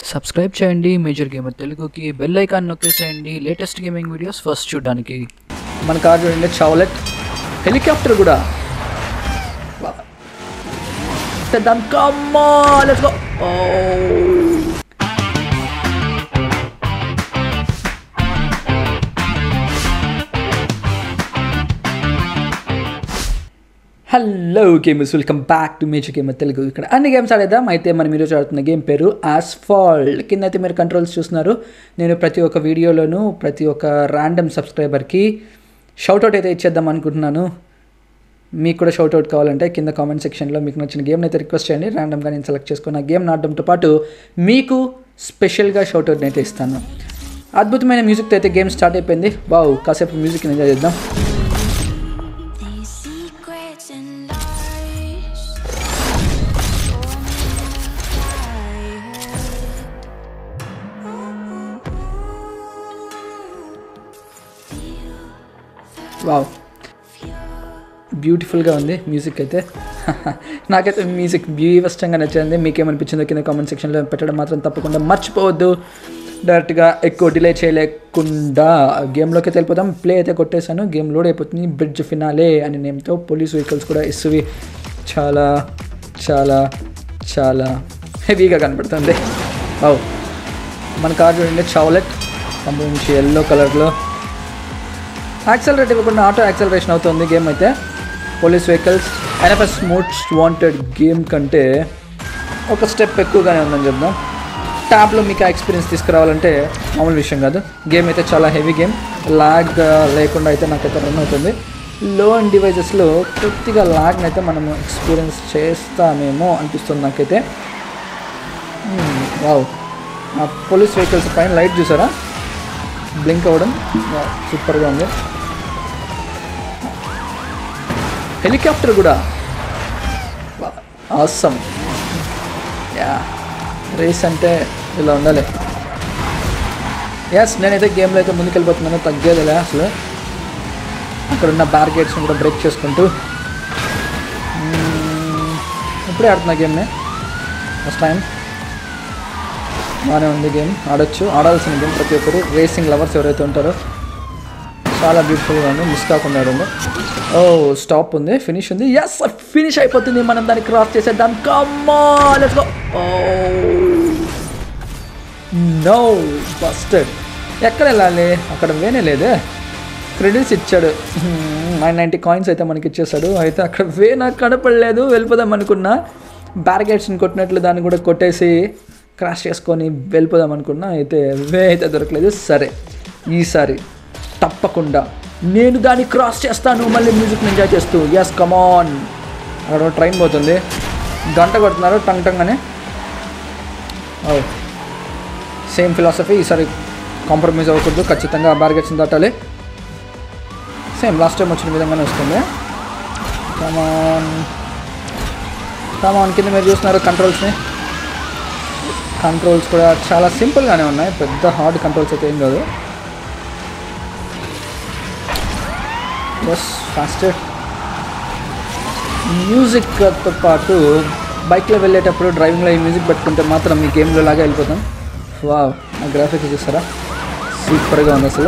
Subscribe చేయండి major gamer తెలుగుకి bell icon నొక్కేసేయండి లేటెస్ట్ గేమింగ్ వీడియోస్ ఫస్ట్ చూడడానికి మన కార్ చూడండి చౌలెట్ హెలికాప్టర్ కూడా దాని కమ్మా let's go hello gamers welcome back to major gamer Telugu ఇక్కడ అన్ని గేమ్స్ ఆడేద్దాం అయితే మనం ఈరోజు ఆడుతున్న గేమ్ పేరు ఆస్ఫాల్ట్ కింద అయితే మీరు కంట్రోల్స్ చూస్తున్నారు నేను ప్రతి ఒక్క వీడియోలోనూ ప్రతి ఒక్క ర్యాండమ్ సబ్స్క్రైబర్కి షౌట్అవుట్ అయితే ఇచ్చేద్దాం అనుకుంటున్నాను మీకు కూడా షౌట్అవుట్ కావాలంటే కింద కామెంట్ సెక్షన్లో మీకు నచ్చిన గేమ్ని అయితే రిక్వెస్ట్ చేయండి ర్యాండమ్గా నేను సెలెక్ట్ చేసుకున్న గేమ్ ఆడడంతో పాటు మీకు స్పెషల్గా షౌట్అవుట్ని అయితే ఇస్తాను అద్భుతమైన మ్యూజిక్తో అయితే గేమ్ స్టార్ట్ అయిపోయింది బావు కాసేపు మ్యూజిక్ ఎంజాయ్ చేద్దాం These secrets and lies wow బ్యూటిఫుల్గా ఉంది మ్యూజిక్ అయితే నాకైతే మ్యూజిక్ బీవస్టంగా నచ్చింది మీకేమనిపించిందో కింద కామెంట్ సెక్షన్లో పెట్టడం మాత్రం తప్పకుండా మర్చిపోవద్దు డైరెక్ట్గా ఎక్కువ డిలే చేయలేకుండా గేమ్లోకి వెళ్ళిపోతాం ప్లే అయితే కొట్టేశాను గేమ్ లోడ్ అయిపోతుంది బ్రిడ్జ్ ఫినాలే అనే నేమ్తో పోలీస్ వెహికల్స్ కూడా ఇసువి చాలా చాలా చాలా హెవీగా కనపడుతుంది ఓ మన కార్ చూడండి చౌలెట్ సంబంధించి ఎల్లో కలర్లో యాక్సలరేట్ ఇవ్వకుండా ఆటో యాక్సలరేషన్ అవుతుంది గేమ్ అయితే police vehicles NFS most wanted game కంటే ఒక స్టెప్ ఎక్కువగానే ఉందని చెప్దాం ట్యాబ్లో మీకు ఆ ఎక్స్పీరియన్స్ తీసుకురావాలంటే మామూలు విషయం కాదు గేమ్ అయితే చాలా హెవీ గేమ్ లాగ్ లేకుండా అయితే నాకైతే రన్ అవుతుంది లో అండ్ డివైజెస్లో కొద్దిగా లాగ్ని అయితే మనము ఎక్స్పీరియన్స్ చేస్తామేమో అనిపిస్తుంది నాకైతే వావ్ ఆ పోలీస్ వెహికల్స్ పైన లైట్ చూసారా బ్లింక్ అవ్వడం సూపర్గా ఉంది హెలికాప్టర్ కూడా ఆసమ్ యా రేస్ అంటే ఇలా ఉండాలి ఎస్ నేనైతే గేమ్లో అయితే ముందుకెళ్ళిపోతున్నాను తగ్గేదిలే అసలు అక్కడ ఉన్న బ్యారికేడ్స్ని కూడా బ్రేక్ చేసుకుంటూ మ్మ్, ఇప్పుడే ఆడుతున్నా గేమ్ని ఫస్ట్ టైం బాగానే ఉంది గేమ్ ఆడొచ్చు ఆడాల్సిన గేమ్ ప్రతి ఒక్కరు రేసింగ్ లవర్స్ ఎవరైతే ఉంటారో చాలా బ్యూటిఫుల్గా ఉంది మిస్ కాకుండా ఆడండి ఓ స్టాప్ ఉంది ఫినిష్ ఉంది ఎస్ ఫినిష్ అయిపోతుంది మనం దాన్ని క్రాస్ చేసేద్దాం కమ్మా లెట్స్ గో నో బస్టెడ్ ఎక్కడ వెళ్ళాలి అక్కడ వేనే లేదే క్రెడిట్స్ ఇచ్చాడు నైన్ నైంటీ కాయిన్స్ అయితే మనకి ఇచ్చేసాడు అయితే అక్కడ వే నాకు కనపడలేదు వెళ్ళిపోదాం అనుకున్నా బ్యారిగేట్స్ని కొట్టినట్లు దాన్ని కూడా కొట్టేసి క్రాష్ చేసుకొని వెళ్ళిపోదాం అనుకున్నా అయితే వే అయితే దొరకలేదు సరే ఈసారి తప్పకుండా నేను దాన్ని క్రాస్ చేస్తాను మళ్ళీ మ్యూజిక్ ఎంజాయ్ చేస్తూ ఎస్ కమాన్ అక్కడ ట్రైన్ పోతుంది గంట కొడుతున్నారు టంగ్ టంగ్ అని ఓ సేమ్ ఫిలాసఫీ ఈసారి కాంప్రమైజ్ అవ్వకూడదు ఖచ్చితంగా బ్యారిగేట్స్ని దాటాలి సేమ్ లాస్ట్ టైం వచ్చిన విధంగానే వస్తుంది కమాన్ కమాన్ కింద మీరు చూస్తున్నారు కంట్రోల్స్ని కంట్రోల్స్ కూడా చాలా సింపుల్గానే ఉన్నాయి పెద్ద హార్డ్ కంట్రోల్స్ అయితే ఏం కాదు ఎస్ ఫాస్టర్ మ్యూజిక్తో పాటు బైక్లో వెళ్ళేటప్పుడు డ్రైవింగ్లో ఈ మ్యూజిక్ పెట్టుకుంటే మాత్రం ఈ గేమ్లో లాగా వెళ్ళిపోతాం వా ఆ గ్రాఫిక్స్ చూస్తారా సూపర్గా ఉంది అసలు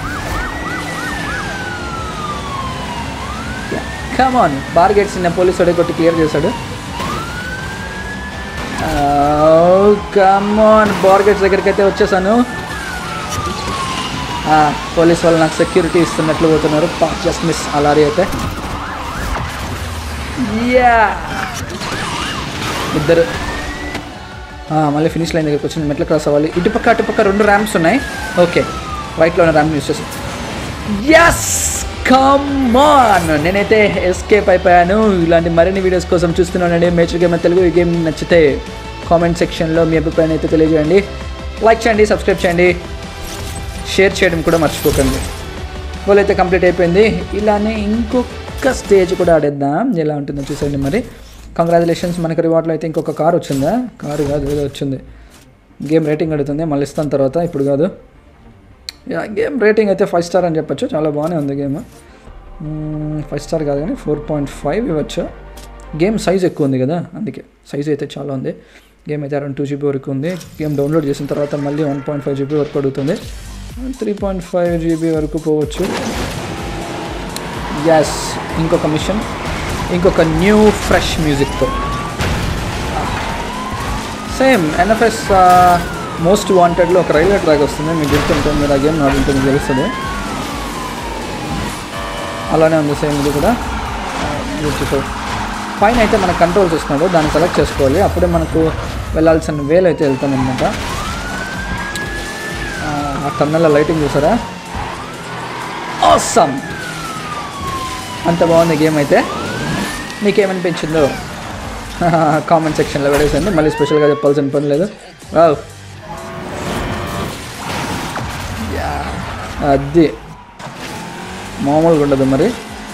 కమాన్ బార్గేట్స్ నిన్న పోలీస్ వాడే కొట్టి క్లియర్ చేశాడు కమాన్ బార్గేట్స్ దగ్గరికి అయితే వచ్చేసాను పోలీస్ వాళ్ళు నాకు సెక్యూరిటీ ఇస్తున్నట్లు పోతున్నారు జస్ట్ మిస్ అలారీ అయితే యా ఇద్దరు ఆ, మళ్ళీ ఫినిష్ లైన్ దగ్గరికి వచ్చింది మెట్ల క్రాస్ అవ్వాలి ఇటుపక్క అటుపక్క రెండు ర్యాంప్స్ ఉన్నాయి ఓకే రైట్లో ఉన్న ర్యాంప్ యూస్ చేసి ఎస్ కమాన్ నేనైతే ఎస్కేప్ అయిపోయాను ఇలాంటి మరిన్ని వీడియోస్ కోసం చూస్తున్నానండి మేచర్ గేమ్ తెలుగు ఈ గేమ్ నచ్చితే కామెంట్ సెక్షన్లో మీ అభిప్రాయం అయితే తెలియజేయండి లైక్ చేయండి సబ్స్క్రైబ్ చేయండి షేర్ చేయడం కూడా మర్చిపోకండి గోల్ అయితే కంప్లీట్ అయిపోయింది ఇలానే ఇంకొక స్టేజ్ కూడా ఆడేద్దాం ఎలా ఉంటుందో చూసేయండి మరి కంగ్రాచులేషన్స్ మనకి రివార్డ్లో అయితే ఇంకొక కార్ వచ్చిందా కారు కాదు ఏదో వచ్చింది గేమ్ రేటింగ్ అడుగుతుంది మళ్ళీ ఇస్తాను తర్వాత ఇప్పుడు కాదు యా గేమ్ రేటింగ్ అయితే ఫైవ్ స్టార్ అని చెప్పొచ్చు చాలా బాగానే ఉంది గేమ్ ఫైవ్ స్టార్ కాదు కానీ ఫోర్ పాయింట్ ఫైవ్ ఇవ్వచ్చు గేమ్ సైజ్ ఎక్కువ ఉంది కదా అందుకే సైజ్ అయితే చాలా ఉంది గేమ్ అయితే అరౌండ్ టూ జీబీ వరకు ఉంది గేమ్ డౌన్లోడ్ చేసిన తర్వాత మళ్ళీ వన్ పాయింట్ ఫైవ్ జీబీ వరకు అడుగుతుంది త్రీ పాయింట్ ఫైవ్ జీబీ వరకు పోవచ్చు ఎస్ ఇంకొక మిషన్ ఇంకొక న్యూ ఫ్రెష్ మ్యూజిక్తో సేమ్ ఎన్ఎఫ్ఎస్ మోస్ట్ వాంటెడ్లో ఒక రైల్వే ట్రాక్ వస్తుంది మీకు గుర్తుంటుంది మీరు ఆ గేమ్ ఆడుంటే మీకు తెలుస్తుంది అలానే ఉంది సేమ్ ఇది కూడా బ్యూటిఫుల్ పైన అయితే మనకు కంట్రోల్స్ ఇస్తున్నాడు దాన్ని సెలెక్ట్ చేసుకోవాలి అప్పుడే మనకు వెళ్ళాల్సిన వేలు అయితే వెళ్తాం అనమాట ఆ టన్నెల లైటింగ్ చూసారా ఆసమ్ అంత బాగుంది గేమ్ అయితే మీకేమనిపించిందో కామెంట్ సెక్షన్లో పెట్టేసండి మళ్ళీ స్పెషల్గా చెప్పాల్సిన పని లేదు వావ్. యా, అది మామూలుగా ఉండదు మరి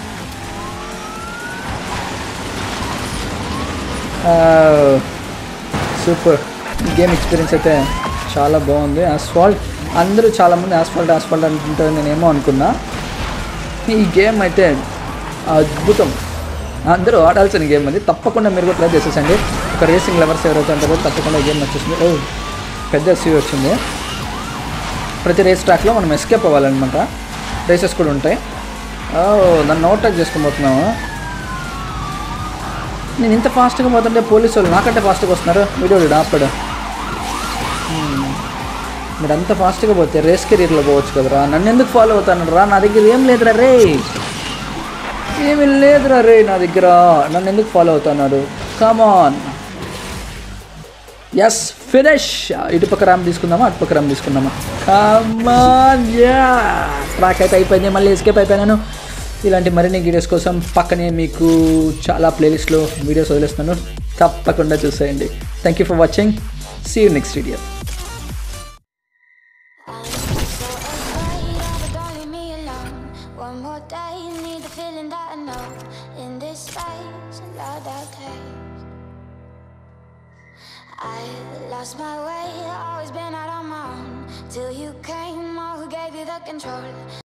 సూపర్ గేమ్ ఎక్స్పీరియన్స్ అయితే చాలా బాగుంది ఆస్ఫాల్ట్ అందరూ చాలామంది ఆస్ఫాల్ట్ ఆస్ఫాల్ట్ అంటుంటారు నేనేమో అనుకున్నా ఈ గేమ్ అయితే అద్భుతం అందరూ ఆడాల్సిన గేమ్ అది తప్పకుండా మీరు కూడా ట్రై చేసేసండి ఒక రేసింగ్ లవర్స్ ఎవరైతే ఉంటారో తప్పకుండా ఈ గేమ్ వచ్చేసింది ఓ పెద్ద ఎస్యూ వచ్చింది ప్రతి రేస్ ట్రాక్లో మనం ఎస్కేప్ అవ్వాలన్నమాట రేసెస్ కూడా ఉంటాయి ఓ నన్ను ఓవర్టేక్ చేసుకుని పోతున్నాము నేను ఇంత ఫాస్ట్గా పోతుంటే పోలీసు వాళ్ళు నాకంటే ఫాస్ట్గా వస్తున్నారు వీడియో ఆపాడు హ్మ్. మీరు అంత ఫాస్ట్గా పోతే రేస్ కెరీర్లో పోవచ్చు కదరా నన్ను ఎందుకు ఫాలో అవుతాను రా నా దగ్గర ఏం లేదురా రే ఏమి లేదురా రే నా దగ్గర నన్ను ఎందుకు ఫాలో అవుతున్నాడు కమాన్ ఎస్ ఫినిష్ ఇటుపక్క ర్యామ్ తీసుకుందామా అటుపక్క ర్యామ్ తీసుకుందామా కమాన్ యా ట్రాక్ అయితే అయిపోయింది మళ్ళీ ఎస్కేప్ అయిపోయాను ఇలాంటి మరిన్ని వీడియోస్ కోసం పక్కనే మీకు చాలా ప్లేలిస్ట్లో వీడియోస్ వదిలేస్తున్నాను తప్పకుండా చూసేయండి thank you for watching see you next video I'm so afraid of it, don't leave me alone. One more day, need the feeling that I know. In this space, loud out taste. I lost my way, always been out on my own. Till you came, oh, who gave you the control?